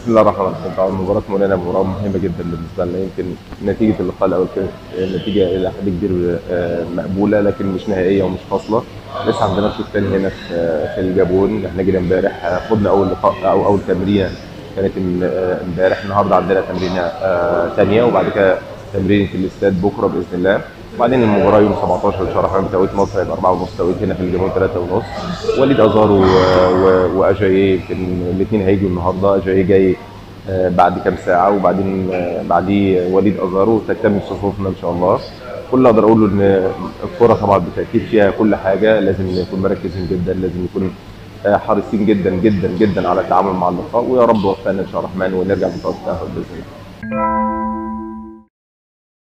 بسم الله الرحمن الرحيم طبعا مباراة مولانا مباراة مهمة جدا بالنسبة لنا يمكن نتيجة اللقاء الأول كانت نتيجة إلى حد كبير آه، مقبولة لكن مش نهائية ومش فاصلة لسه عندنا الشوط الثاني هنا في في الجابون احنا جينا امبارح آه، خدنا أول لقاء أو أول تمرينة كانت ام- آه، امبارح النهارده عندنا تمرينة آه، ثانية وبعد كده تمرينة الاستاد بكرة بإذن الله وبعدين المباراة يوم 17 ان شاء الله في توقيت مصر هيبقى 4 ونص توقيت هنا في الجابون 3 ونص وليد ازار و- و- واجاييه يمكن الاثنين هيجوا النهارده اجاييه جاي آه، بعد كام ساعه وبعدين آه، بعديه وليد ازار وتكتمل صفوفنا ان شاء الله كل اللي اقدر اقوله ان الكوره طبعا بالتاكيد فيها كل حاجه لازم نكون مركزين جدا لازم نكون آه، حريصين جدا جدا جدا على التعامل مع اللقاء ويا رب وفقنا ان شاء الله الرحمن ونرجع بطاقه التاهل باذن الله